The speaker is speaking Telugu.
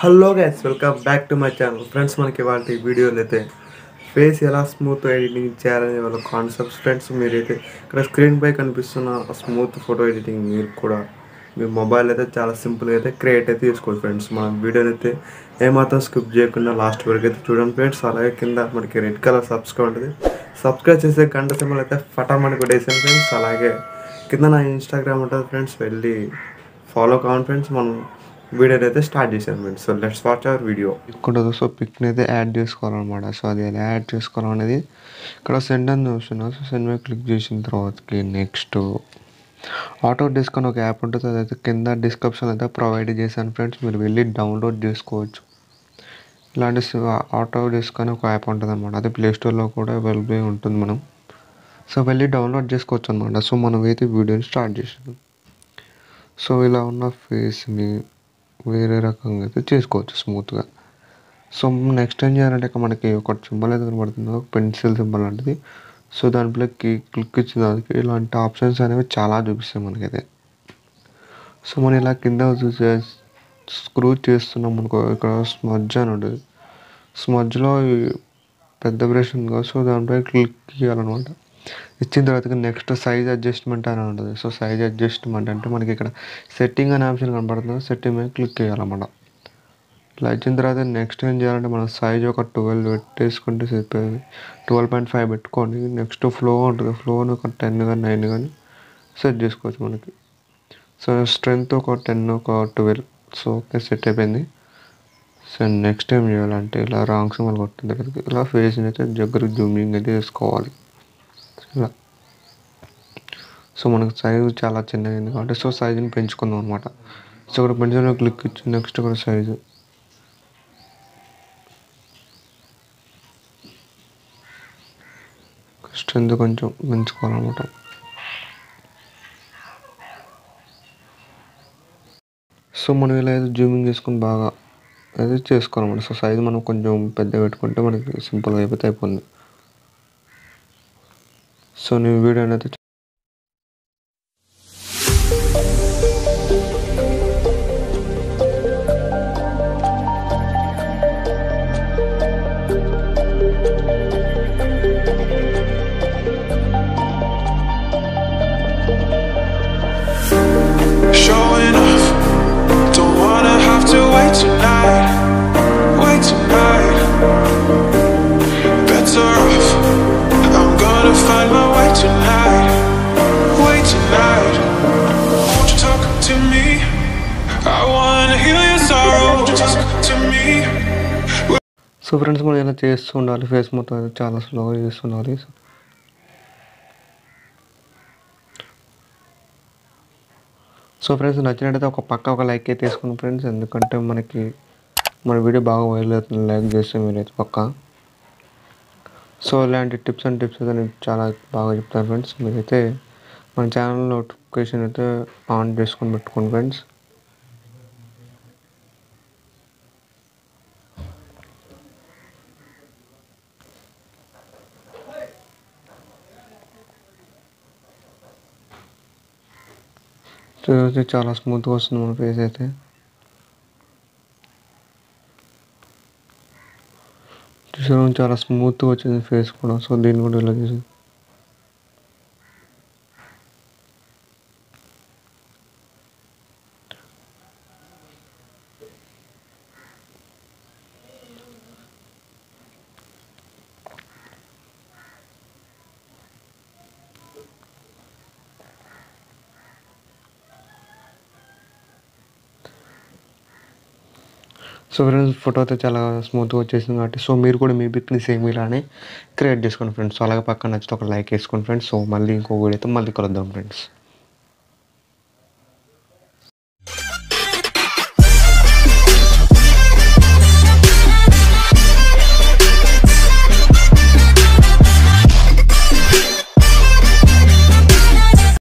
Hello guys welcome back to my channel friends మనకి వాటి వీడియోలు అయితే ఫేస్ ఎలా స్మూత్ ఎడిటింగ్ చేయాలనే వాళ్ళ కాన్సెప్ట్స్ ఫ్రెండ్స్ మీరైతే ఇక్కడ స్క్రీన్ పై కనిపిస్తున్న స్మూత్ ఫోటో ఎడిటింగ్ మీరు కూడా మీ మొబైల్ అయితే చాలా సింపుల్గా అయితే క్రియేట్ అయితే చేసుకోండి ఫ్రెండ్స్ మన వీడియోని అయితే ఏమాత్రం స్కిప్ చేయకుండా లాస్ట్ వరకు అయితే చూడండి ఫ్రెండ్స్ అలాగే కింద మనకి రెడ్ కలర్ సబ్స్క్రైబ్ ఉంటుంది సబ్స్క్రైబ్ చేసే గంట సింబల్ అయితే ఫటామని కొట్టేసాను ఫ్రెండ్స్ అలాగే కింద నా ఇన్స్టాగ్రామ్ ఉంటుంది ఫ్రెండ్స్ వెళ్ళి ఫాలో కావాలి ఫ్రెండ్స్ మనం వీడియోని అయితే స్టార్ట్ చేశాను friends so let's watch our video ఇక్కడ సో పిక్ని అయితే యాడ్ చేసుకోవాలన్నమాట సో అది ఎలా యాడ్ చేసుకోవాలనేది ఇక్కడ సెండ్ అని చూస్తున్నా సో సెండ్ మీద క్లిక్ చేసిన తర్వాతకి నెక్స్ట్ ఆటో డిస్క్ అని ఒక యాప్ ఉంటుంది అదైతే కింద డిస్క్రిప్షన్ అయితే ప్రొవైడ్ చేశాను ఫ్రెండ్స్ మీరు వెళ్ళి డౌన్లోడ్ చేసుకోవచ్చు ఇలాంటి ఆటో డిస్క్ అని ఒక యాప్ ఉంటుంది అనమాట అది ప్లే స్టోర్లో కూడా అవైలబుల్ ఉంటుంది మనం సో వెళ్ళి డౌన్లోడ్ చేసుకోవచ్చు అనమాట సో మనం అయితే వీడియోని స్టార్ట్ చేసాం సో ఇలా ఉన్న ఫేస్ని వేరే రకంగా అయితే చేసుకోవచ్చు స్మూత్గా సో నెక్స్ట్ ఏం చేయాలంటే ఇక మనకి ఒక సింబల్ అయితే కనబడుతుంది ఒక పెన్సిల్ సింబల్ లాంటిది సో దాంట్లో క్లిక్ ఇచ్చిన దానికి ఇలాంటి ఆప్షన్స్ అనేవి చాలా చూపిస్తాయి మనకైతే సో మనం ఇలా కింద చూసే స్క్రూ చేస్తున్నాం అనుకో ఇక్కడ స్మజ్ అని ఉంటుంది స్మజ్లో పెద్ద బ్రష్ ఉంది కదా సో దాంట్లో క్లిక్ చేయాలన్నమాట ఇచ్చిన తర్వాత నెక్స్ట్ సైజ్ అడ్జస్ట్మెంట్ అని ఉంటుంది సో సైజ్ అడ్జస్ట్మెంట్ అంటే మనకి ఇక్కడ సెట్టింగ్ అనే ఆప్షన్ కనబడుతుంది సెట్టింగ్ మీద క్లిక్ చేయాలన్నమాట ఇలా ఇచ్చిన తర్వాత నెక్స్ట్ ఏం చేయాలంటే మనం సైజ్ ఒక ట్వెల్వ్ పెట్టేసుకుంటే సరిపోయింది ట్వెల్వ్ పాయింట్ ఫైవ్ పెట్టుకోండి నెక్స్ట్ ఫ్లో ఉంటుంది ఫ్లోని ఒక టెన్ కానీ నైన్ కానీ సెట్ చేసుకోవచ్చు మనకి సో స్ట్రెంత్ ఒక టెన్ ఒక ట్వెల్వ్ సో ఓకే సెట్ అయిపోయింది సో నెక్స్ట్ ఏం చేయాలంటే ఇలా రాంగ్ సింబల్ కొట్టిన దగ్గరికి ఇలా ఫేస్ని అయితే దగ్గరికి జూమింగ్ అయితే చేసుకోవాలి ఇలా సో మనకు సైజు చాలా చిన్నగా ఉంది కాబట్టి సో సైజుని పెంచుకుందాం అనమాట సో ఇక్కడ పెన్సిల్ క్లిక్ ఇచ్చి నెక్స్ట్ కూడా సైజు స్ట్రెంత్ కొంచెం పెంచుకోవాలన్నమాట సో మనం ఇలా అయితే జూమింగ్ చేసుకుని బాగా అయితే చేసుకోవాలన్నమాట సో సైజు మనం కొంచెం పెద్ద పెట్టుకుంటే మనకి సింపుల్గా అయిపోతే అయిపోయింది సో నేను వీడియో అయితే Showing off, don't wanna have to wait tonight, wait tonight. Better off, I'm gonna find my way tonight, way tonight. Won't you talk to me? I wanna heal your sorrow. Won't you talk to me? So friends మనం ఇలా చేస్తూ ఉండాలి ఫేస్ మొత్తం అయితే చాలా స్లోగా చేస్తుండాలి సో ఫ్రెండ్స్ నచ్చినట్టయితే ఒక పక్క ఒక లైక్ అయితే వేసుకోండి ఫ్రెండ్స్ ఎందుకంటే మనకి మన వీడియో బాగా వైరల్ అవుతుంది లైక్ చేస్తే మీరైతే పక్క సో ఇలాంటి టిప్స్ అండ్ టిప్స్ అయితే నేను చాలా బాగా చెప్తాను ఫ్రెండ్స్ మీరైతే మన ఛానల్ నోటిఫికేషన్ అయితే ఆన్ చేసుకొని పెట్టుకోండి ఫ్రెండ్స్ చూస్తే చాలా స్మూత్గా వస్తుంది మన ఫేస్ అయితే చూసారు చాలా స్మూత్గా వచ్చింది ఫేస్ కూడా సో దీన్ని కూడా ఇలా చేసి సో ఫ్రెండ్స్ ఫోటో అయితే చాలా స్మూత్గా వచ్చేసింది కాబట్టి సో మీరు కూడా మీ పిక్ని సేమ్ ఇలానే క్రియేట్ చేసుకోండి ఫ్రెండ్స్ సో అలాగే పక్కన నచ్చితే ఒక లైక్ వేసుకోండి ఫ్రెండ్స్ సో మళ్ళీ ఇంకో వీడియోతో మళ్ళీ కలుద్దాం ఫ్రెండ్స్